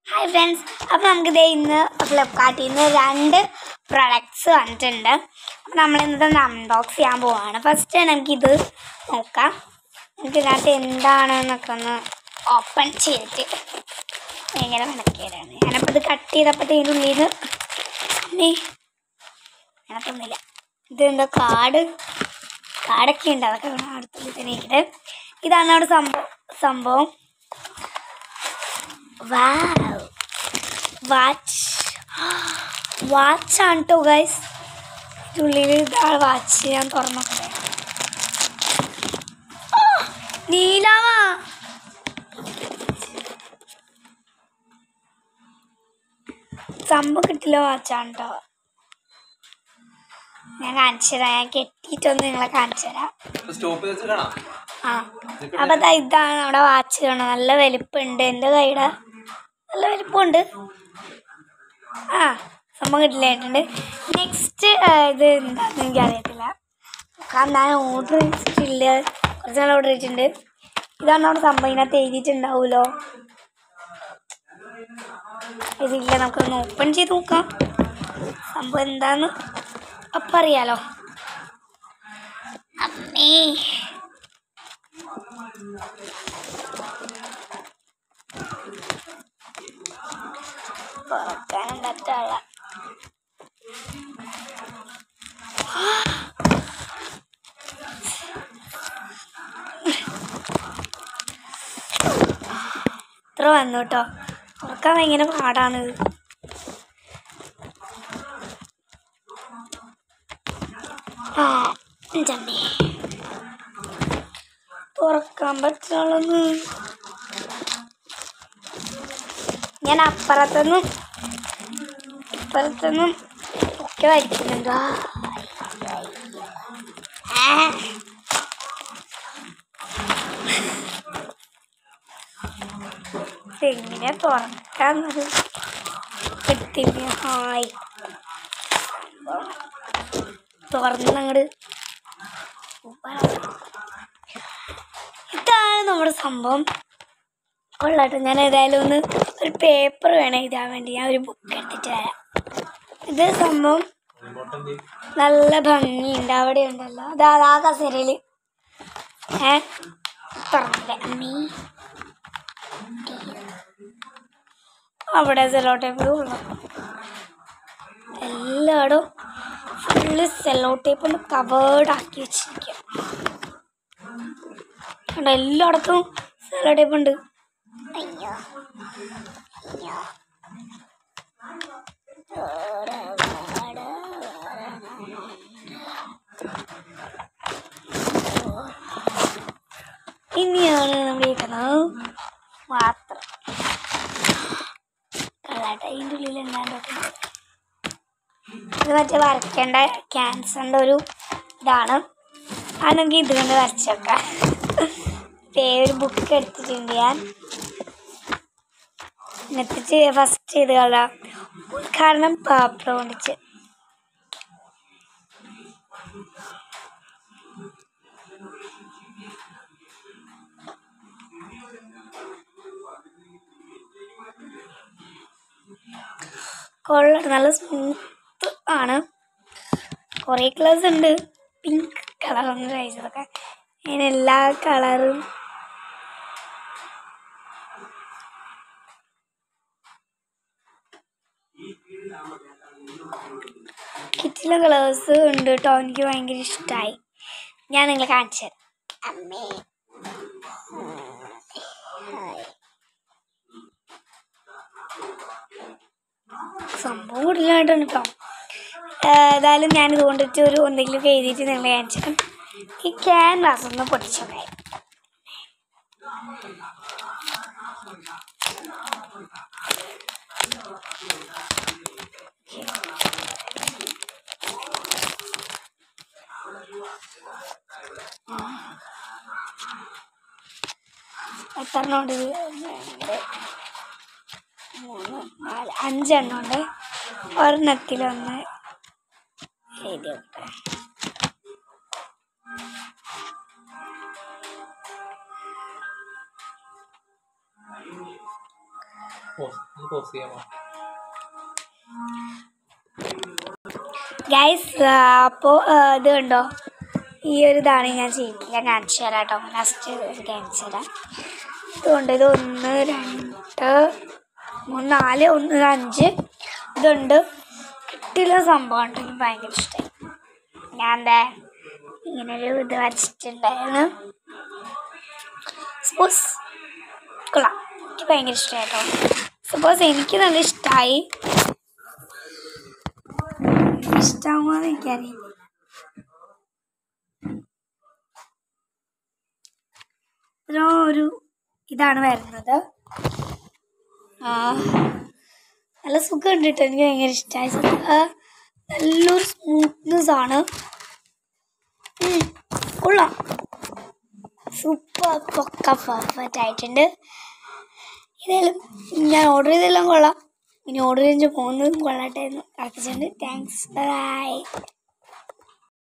Hi friends അപ്പോൾ നമുക്കിത് ഇന്ന് ഫ്ലിപ്കാർട്ടിൽ നിന്ന് രണ്ട് പ്രൊഡക്ട്സ് വന്നിട്ടുണ്ട് അപ്പോൾ നമ്മൾ ഇന്നത്തെ അൺബോക്സ് ചെയ്യാൻ പോവാണ് ഫസ്റ്റ് നമുക്കിത് നോക്കാം നമുക്ക് ഇതിനകത്ത് എന്താണെന്നൊക്കെ ഒന്ന് ഓപ്പൺ ചെയ്തിട്ട് ഭയങ്കര മെനക്കേടാണ് ഞാനപ്പോൾ ഇത് കട്ട് ചെയ്തപ്പോൾ ഇതിൻ്റെ ഉള്ളിൽ നിന്ന് അമ്മേ ഞാനപ്പൊന്നുമില്ല ഇത് എന്താ കാർഡ് കാർഡൊക്കെ ഉണ്ട് അതൊക്കെ വേണം അടുത്തുള്ളിൽ തന്നെ ഇരിക്കട്ടെ ഇതാണ് അവിടെ സംഭവം സംഭവം വാവ് വാച്ച് വാച്ചാണ് കേട്ടോ ഗൈസ് ഇതിനുള്ളിൽ ഇതാണ് വാച്ച് ഞാൻ തുറന്നോട്ടെ നീലാവാ സംഭവം കിട്ടില്ല വാച്ചാണ് കേട്ടോ ഞാൻ കാണിച്ചു തരാം ഞാൻ കെട്ടിയിട്ടൊന്ന് നിങ്ങളെ കാണിച്ചു തരാം സ്റ്റോപ്പ് വെച്ച് കാണാം ആ അപ്പൊ ദാ ഇതാണ് നമ്മുടെ വാച്ച് കാണാം നല്ല വലിപ്പമുണ്ട് എൻ്റെ കൈയുടെ നല്ല വലിപ്പമുണ്ട് ആ സംഭവം കിട്ടില്ലായിട്ടുണ്ട് നെക്സ്റ്റ് ഇത് എന്താണെന്ന് എനിക്ക് അറിയത്തില്ല കാരണം ഞാൻ ഓർഡർ ചെയ്തിട്ടില്ല കുറച്ച് നാൾ ഓർഡർ ചെയ്തിട്ടുണ്ട് ഇതാണ് അവിടെ സംഭവം ഇതിനകത്ത് എഴുതിയിട്ടുണ്ടാവുമല്ലോ ഇതില്ല നമുക്കൊന്ന് ഓപ്പൺ ചെയ്ത് നോക്കാം സംഭവം എന്താന്ന് അപ്പം അറിയാലോ അമ്മേ തുറക്കാനും പറ്റുള്ള ഇത്ര വന്നു കേട്ടോ തുറക്കാൻ ഭയങ്കര പാടാണ് ഇത്. ആ ചമ്മേ തുറക്കാൻ പറ്റുള്ളൂ ഞാൻ അപ്പുറത്തുനിന്നും ഇപ്പുറത്തുനിന്നും ഒക്കെ വരയ്ക്കുന്നുണ്ട് ആ. ആ. എങ്ങനെ തുറക്കാന്നത് കിട്ടില്ല ഹായ് തുറന്നങ്ങട് ഇതാണ് നമ്മുടെ സംഭവം കൊള്ളാട്ടെ ഞാൻ ഏതായാലും ഒന്ന് ഒരു പേപ്പർ വേണം എഴുതാൻ വേണ്ടി ഞാൻ ഒരു ബുക്ക് എടുത്തിട്ട് വരാം ഇത് സംഭവം നല്ല ഭംഗിയുണ്ട് അവിടെ ഉണ്ടല്ലോ അതാ ആ കസേരയിൽ ഏ തുറന്നില്ലേ അമ്മീ അവിടെ സെലോ ടേപ്പ് ഉള്ളു എല്ലായിടും ഫുള്ള് സെലോ ടേപ്പ് കൊണ്ട് കവേർഡ് ആക്കി വെച്ചിരിക്കുക കണ്ടോ എല്ലായിടത്തും സെലോ ടേപ്പ് ഉണ്ട് അയ്യോ അയ്യോ ഇനിയാണ് നമ്മൾ ഇരിക്കുന്നത് മാത്രം കള്ളാട്ട അതിൻ്റെ ഉള്ളിൽ ഉണ്ടാകുന്നതൊക്കെ ഇത് മറ്റേ വരയ്ക്കേണ്ട ക്യാൻസറിൻ്റെ ഒരു ഇതാണ് ആണെങ്കിൽ ഇത് കൊണ്ട് വരച്ചേക്കാം ദേ ഒരു ബുക്ക് എടുത്തിട്ടുണ്ട് ഞാൻ എന്നിട്ട് ഫസ്റ്റ് ചെയ്ത് കളയാം ഉദ്ഘാടനം പേപ്പർ കൊണ്ടിച്ച് കൊള്ള നല്ല സ്മൂത്ത് ആണ് കുറേ കളേഴ്സ് ഉണ്ട് പിങ്ക് കളറാണ് കഴിച്ചതൊക്കെ അങ്ങനെ എല്ലാ കളറും കിറ്റിലെ കളേഴ്സ് ഉണ്ട് കേട്ടോ എനിക്ക് ഭയങ്കര ഇഷ്ടമായി ഞാൻ നിങ്ങളെ കാണിച്ചു തരാം അമ്മേ സംഭവം കൂടുതലായിട്ടാണ് കേട്ടോ ഏതായാലും ഞാൻ ഇത് കൊണ്ടിട്ട് ഒരു എന്തെങ്കിലും എഴുതിയിട്ട് നിങ്ങളെ കാണിച്ചു തരാം ഈ ക്യാൻവാസ് ഒന്ന് പൊട്ടിച്ചോക്കെ എത്ര എണ്ണം ഉണ്ട് ഇത്? രണ്ട് മൂന്ന് നാല് അഞ്ചെണ്ണം ഉണ്ട് ഒരെണ്ണത്തിലൊന്ന് എഴുതി വെക്കട്ടെ പോസ് ഒന്ന് പോസ് ചെയ്യാമോ ഗൈസ് അപ്പോൾ ഇത് കണ്ടോ ഈ ഒരു ഇതാണ് ഞാൻ ചെയ്യുന്നത് ഞാൻ കാണിച്ചു തരാം കേട്ടോ ലാസ്റ്റ് കാണിച്ചു തരാം ഇതുകൊണ്ട് ഇത് ഒന്ന് രണ്ട് മൂന്ന് നാല് ഒന്ന് ഇത് അഞ്ച് ഇതുണ്ട് കിട്ടില്ല സംഭവം ഉണ്ട് എനിക്ക് ഭയങ്കര ഇഷ്ടമായി ഞാൻ എന്താ ഇങ്ങനൊരു ഇത് വരച്ചിട്ടുണ്ടായിരുന്നു സപ്പോസ് കൊള്ളാം എനിക്ക് ഭയങ്കര ഇഷ്ടമായി കേട്ടോ സപ്പോസ് എനിക്ക് നല്ല ഇഷ്ടമായി ഇഷ്ടമാകുമോ എനിക്കറിയില്ല ഇതിന് ഒരു ഇതാണ് വരുന്നത് ആ നല്ല സുഖം ഉണ്ട് കേട്ടോ എനിക്ക് ഭയങ്കര ഇഷ്ടമായി നല്ലൊരു സ്മൂത്ത്നെസ് ആണ് ഉം, കൊള്ളാം സൂപ്പർ പൊക്ക പെർഫെക്റ്റ് ആയിട്ടുണ്ട് ഇതെല്ലാം ഞാൻ ഓർഡർ ചെയ്തെല്ലാം കൊള്ളാം ഇനി ഓർഡർ ചെയ്ത് പോകുന്നതും കൊള്ളട്ടെ എന്ന് പ്രാർത്ഥിച്ചിട്ടുണ്ട് താങ്ക്സ് ബൈ